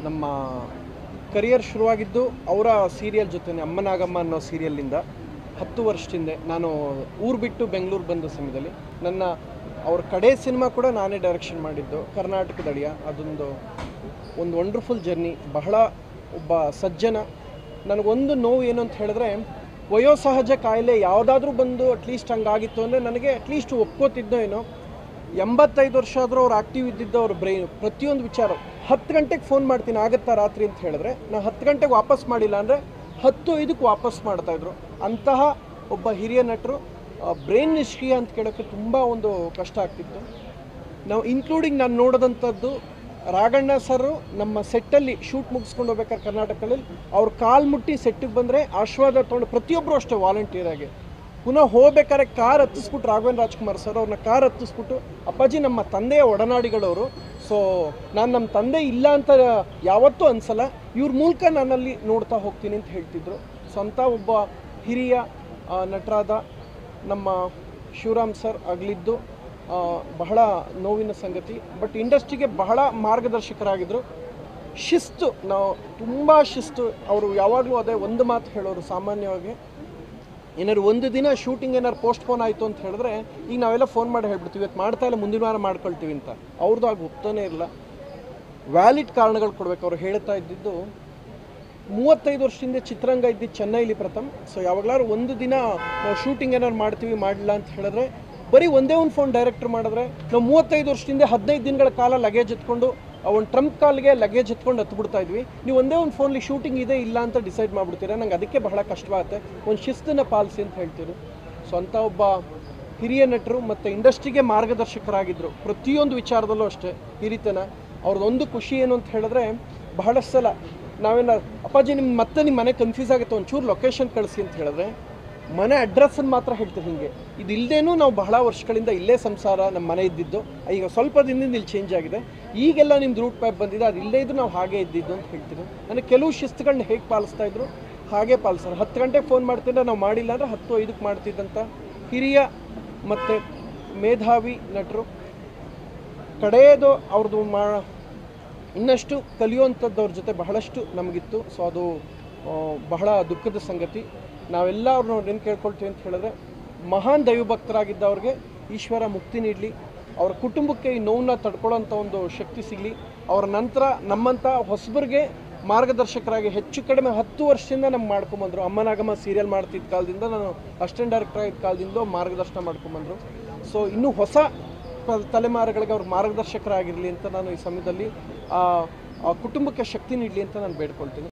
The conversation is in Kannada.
ನಮ್ಮ ಕರಿಯರ್ ಶುರುವಾಗಿದ್ದು ಅವರ ಸೀರಿಯಲ್ ಜೊತೆ ಅಮ್ಮನಾಗಮ್ಮ ಅನ್ನೋ ಸೀರಿಯಲ್ಲಿಂದ ಹತ್ತು ವರ್ಷದಿಂದ ನಾನು ಊರು ಬಿಟ್ಟು ಬೆಂಗಳೂರು ಬಂದ ಸಮಯದಲ್ಲಿ ನನ್ನ ಅವ್ರ ಕಡೆ ಸಿನಿಮಾ ಕೂಡ ನಾನೇ ಡೈರೆಕ್ಷನ್ ಮಾಡಿದ್ದು ಕರ್ನಾಟಕದ ಅಡಿಯ ಅದೊಂದು ಒಂದು ವಂಡರ್ಫುಲ್ ಜರ್ನಿ ಬಹಳ ಒಬ್ಬ ಸಜ್ಜನ ನನಗೊಂದು ನೋವು ಏನು ಅಂತ ಹೇಳಿದ್ರೆ ವಯೋಸಹಜ ಕಾಯಿಲೆ ಯಾವುದಾದ್ರೂ ಬಂದು ಅಟ್ಲೀಸ್ಟ್ ಹಂಗಾಗಿತ್ತು ಅಂದರೆ ನನಗೆ ಅಟ್ಲೀಸ್ಟ್ ಒಪ್ಕೋತಿದ್ದೋ ಏನೋ ಎಂಬತ್ತೈದು ವರ್ಷ ಆದರೂ ಅವ್ರು ಆಕ್ಟಿವ್ ಇದ್ದಿದ್ದು ಅವ್ರ ಬ್ರೈನ್ ಪ್ರತಿಯೊಂದು ವಿಚಾರ ಹತ್ತು ಗಂಟೆಗೆ ಫೋನ್ ಮಾಡ್ತೀನಿ ಆಗುತ್ತಾ ರಾತ್ರಿ ಅಂತ ಹೇಳಿದ್ರೆ ನಾನು ಹತ್ತು ಗಂಟೆಗೆ ವಾಪಸ್ ಮಾಡಿಲ್ಲ ಅಂದರೆ ಹತ್ತು ಐದಕ್ಕೆ ವಾಪಸ್ ಮಾಡ್ತಾಯಿದ್ರು ಅಂತಹ ಒಬ್ಬ ಹಿರಿಯ ನಟರು ಬ್ರೈನ್ ನಿಷ್ಕ್ರಿಯ ಅಂತ ಕೇಳೋಕ್ಕೆ ತುಂಬ ಒಂದು ಕಷ್ಟ ಆಗ್ತಿತ್ತು ನಾವು ಇನ್ಕ್ಲೂಡಿಂಗ್ ನಾನು ನೋಡಿದಂಥದ್ದು ರಾಘಣ್ಣ ಸರ್ ನಮ್ಮ ಸೆಟ್ಟಲ್ಲಿ ಶೂಟ್ ಮುಗಿಸ್ಕೊಂಡು ಹೋಗ್ಬೇಕಾದ್ರೆ ಕರ್ನಾಟಕದಲ್ಲಿ ಅವ್ರ ಕಾಲು ಮುಟ್ಟಿ ಸೆಟ್ಟಿಗೆ ಬಂದರೆ ಆಶೀರ್ವಾದ ತೊಗೊಂಡು ಪ್ರತಿಯೊಬ್ಬರು ಅಷ್ಟೇ ವಾಲಂಟಿಯರ್ ಆಗಿ ಪುನಃ ಹೋಗ್ಬೇಕಾದ್ರೆ ಕಾರ್ ಹತ್ತಿಸ್ಬಿಟ್ಟು ರಾಘವೇಂದ್ರ ರಾಜ್ಕುಮಾರ್ ಸರ್ ಅವ್ರನ್ನ ಕಾರ್ ಹತ್ತಿಸ್ಬಿಟ್ಟು ಅಪ್ಪಾಜಿ ನಮ್ಮ ತಂದೆಯ ಒಡನಾಡಿಗಳವರು ಸೊ ನಾನು ನಮ್ಮ ತಂದೆ ಇಲ್ಲ ಅಂತ ಯಾವತ್ತೂ ಅನ್ಸಲ್ಲ ಇವ್ರ ಮೂಲಕ ನಾನಲ್ಲಿ ನೋಡ್ತಾ ಹೋಗ್ತೀನಿ ಅಂತ ಹೇಳ್ತಿದ್ರು ಸ್ವಂತ ಒಬ್ಬ ಹಿರಿಯ ಆ, ನಟರಾದ ನಮ್ಮ ಶಿವರಾಮ್ ಸರ್ ಆಗಲಿದ್ದು ಆ, ಬಹಳ ನೋವಿನ ಸಂಗತಿ ಬಟ್ ಇಂಡಸ್ಟ್ರಿಗೆ ಬಹಳ ಮಾರ್ಗದರ್ಶಕರಾಗಿದ್ದರು ಶಿಸ್ತು ನಾವು ತುಂಬ ಶಿಸ್ತು ಅವರು ಯಾವಾಗಲೂ ಅದೇ ಒಂದು ಮಾತು ಹೇಳೋರು ಸಾಮಾನ್ಯವಾಗಿ ಏನಾದ್ರು ಒಂದು ದಿನ ಶೂಟಿಂಗ್ ಏನಾದ್ರು ಪೋಸ್ಟ್ಪೋನ್ ಆಯಿತು ಅಂತ ಹೇಳಿದ್ರೆ ಈಗ ನಾವೆಲ್ಲ ಫೋನ್ ಮಾಡಿ ಹೇಳ್ಬಿಡ್ತೀವಿ ಇವತ್ತು ಮಾಡ್ತಾ ಇಲ್ಲ ಮುಂದಿನ ವಾರ ಮಾಡ್ಕೊಳ್ತೀವಿ ಅಂತ ಅವ್ರದ್ದು ಆಗ ಒಪ್ತಾನೆ ಇಲ್ಲ ವ್ಯಾಲಿಡ್ ಕಾರಣಗಳು ಕೊಡ್ಬೇಕು ಅವ್ರು ಹೇಳ್ತಾ ಇದ್ದಿದ್ದು ಮೂವತ್ತೈದು ವರ್ಷದಿಂದ ಚಿತ್ರರಂಗ ಇದ್ದಿದ್ದು ಚೆನ್ನೈಲಿ ಪ್ರಥಮ್ ಸೊ ಯಾವಾಗಲಾದ್ರು ಒಂದು ದಿನ ನಾವು ಶೂಟಿಂಗ್ ಏನಾದ್ರು ಮಾಡ್ತೀವಿ ಮಾಡಲಿಲ್ಲ ಅಂತ ಹೇಳಿದ್ರೆ ಬರೀ ಒಂದೇ ಒಂದು ಫೋನ್ ಡೈರೆಕ್ಟರ್ ಮಾಡಿದ್ರೆ ನಾವು ಮೂವತ್ತೈದು ವರ್ಷದಿಂದ ಹದಿನೈದು ದಿನಗಳ ಕಾಲ ಲಗೇಜ್ ಎತ್ಕೊಂಡು ಒಂದು ಟ್ರಂಪ್ ಕಾಲ್ಗೆ ಲಗೇಜ್ ಎತ್ಕೊಂಡು ಹತ್ಬಿಡ್ತಾ ಇದ್ವಿ ನೀವು ಒಂದೇ ಒಂದು ಫೋನ್ಲಿ ಶೂಟಿಂಗ್ ಇದೆ ಇಲ್ಲ ಅಂತ ಡಿಸೈಡ್ ಮಾಡಿಬಿಡ್ತೀರಾ ನಂಗೆ ಅದಕ್ಕೆ ಬಹಳ ಕಷ್ಟವಾಗುತ್ತೆ ಒಂದು ಶಿಸ್ತನ್ನು ಪಾಲಿಸಿ ಅಂತ ಹೇಳ್ತೀರಿ ಸೊ ಅಂಥ ಒಬ್ಬ ಹಿರಿಯ ನಟರು ಮತ್ತು ಇಂಡಸ್ಟ್ರಿಗೆ ಮಾರ್ಗದರ್ಶಕರಾಗಿದ್ದರು ಪ್ರತಿಯೊಂದು ವಿಚಾರದಲ್ಲೂ ಅಷ್ಟೇ ಹಿರಿತನ ಅವ್ರದ್ದೊಂದು ಖುಷಿ ಏನು ಅಂತ ಹೇಳಿದ್ರೆ ಬಹಳಷ್ಟು ಸಲ ನಾವೇನ ಅಪ್ಪಾಜಿ ನಿಮ್ಮ ಮತ್ತೆ ನಿಮ್ಮ ಮನೆ ಕನ್ಫ್ಯೂಸ್ ಆಗುತ್ತೆ ಒಂಚೂರು ಲೊಕೇಶನ್ ಕಳಿಸಿ ಅಂತ ಹೇಳಿದ್ರೆ ಮನೆ ಅಡ್ರೆಸ್ಸನ್ನು ಮಾತ್ರ ಹೇಳ್ತೀವಿ ಹಿಂಗೆ ಇದು ಇಲ್ಲದೇನೂ ನಾವು ಬಹಳ ವರ್ಷಗಳಿಂದ ಇಲ್ಲೇ ಸಂಸಾರ ನಮ್ಮ ಮನೆ ಇದ್ದಿದ್ದು ಈಗ ಸ್ವಲ್ಪ ದಿನದಿಂದ ಇಲ್ಲಿ ಚೇಂಜ್ ಆಗಿದೆ ಈಗೆಲ್ಲ ನಿಮ್ದು ರೂಟ್ ಮ್ಯಾಪ್ ಬಂದಿದೆ ಅದು ಇಲ್ಲೇ ಇದ್ದು ನಾವು ಹಾಗೆ ಇದ್ದಿದ್ದು ಅಂತ ಹೇಳ್ತೀವಿ ನನಗೆ ಕೆಲವು ಶಿಸ್ತುಗಳನ್ನ ಹೇಗೆ ಪಾಲಿಸ್ತಾ ಇದ್ರು ಹಾಗೆ ಪಾಲಿಸ್ತಾರೆ ಹತ್ತು ಗಂಟೆಗೆ ಫೋನ್ ಮಾಡ್ತಿದ್ರೆ ನಾವು ಮಾಡಿಲ್ಲ ಅಂದರೆ ಹತ್ತು ಐದಕ್ಕೆ ಮಾಡ್ತಿದ್ದಂಥ ಹಿರಿಯ ಮತ್ತು ಮೇಧಾವಿ ನಟರು ಕಡೆಯದು ಅವ್ರದ್ದು ಮಾ ಇನ್ನಷ್ಟು ಕಲಿಯುವಂಥದ್ದು ಅವ್ರ ಜೊತೆ ಬಹಳಷ್ಟು ನಮಗಿತ್ತು ಸೊ ಅದು ಆ, ಬಹಳ ದುಃಖದ ಸಂಗತಿ ನಾವೆಲ್ಲ ಅವ್ರನ್ನ ಏನು ಕೇಳ್ಕೊಳ್ತೀವಿ ಅಂತ ಹೇಳಿದ್ರೆ ಮಹಾನ್ ದೈವಭಕ್ತರಾಗಿದ್ದವ್ರಿಗೆ ಈಶ್ವರ ಮುಕ್ತಿ ನೀಡಲಿ ಅವ್ರ ಕುಟುಂಬಕ್ಕೆ ಈ ನೋವನ್ನ ತಡ್ಕೊಳ್ಳೋಂಥ ಒಂದು ಶಕ್ತಿ ಸಿಗಲಿ ಅವ್ರ ನಂತರ ನಮ್ಮಂಥ ಹೊಸಬರಿಗೆ ಮಾರ್ಗದರ್ಶಕರಾಗಿ ಹೆಚ್ಚು ಕಡಿಮೆ ಹತ್ತು ವರ್ಷದಿಂದ ನಮ್ಗೆ ಮಾಡ್ಕೊಂಬಂದರು ಅಮ್ಮನಾಗಮ್ಮ ಸೀರಿಯಲ್ ಮಾಡ್ತಿದ್ದ ಕಾಲದಿಂದ ನಾನು ಅಸಿಸ್ಟೆಂಟ್ ಡೈರೆಕ್ಟರ್ ಆಗಿದ್ದ ಕಾಲದಿಂದ ಮಾರ್ಗದರ್ಶನ ಮಾಡ್ಕೊಂಬಂದರು ಸೊ ಇನ್ನೂ ಹೊಸ ತ- ತಲೆಮಾರುಗಳಿಗೆ ಅವ್ರ ಮಾರ್ಗದರ್ಶಕರಾಗಿರಲಿ ಅಂತ ನಾನು ಈ ಸಮಯದಲ್ಲಿ ಆ ಆ ಕುಟುಂಬಕ್ಕೆ ಶಕ್ತಿ ನೀಡಲಿ ಅಂತ ನಾನು ಬೇಡ್ಕೊಳ್ತೀನಿ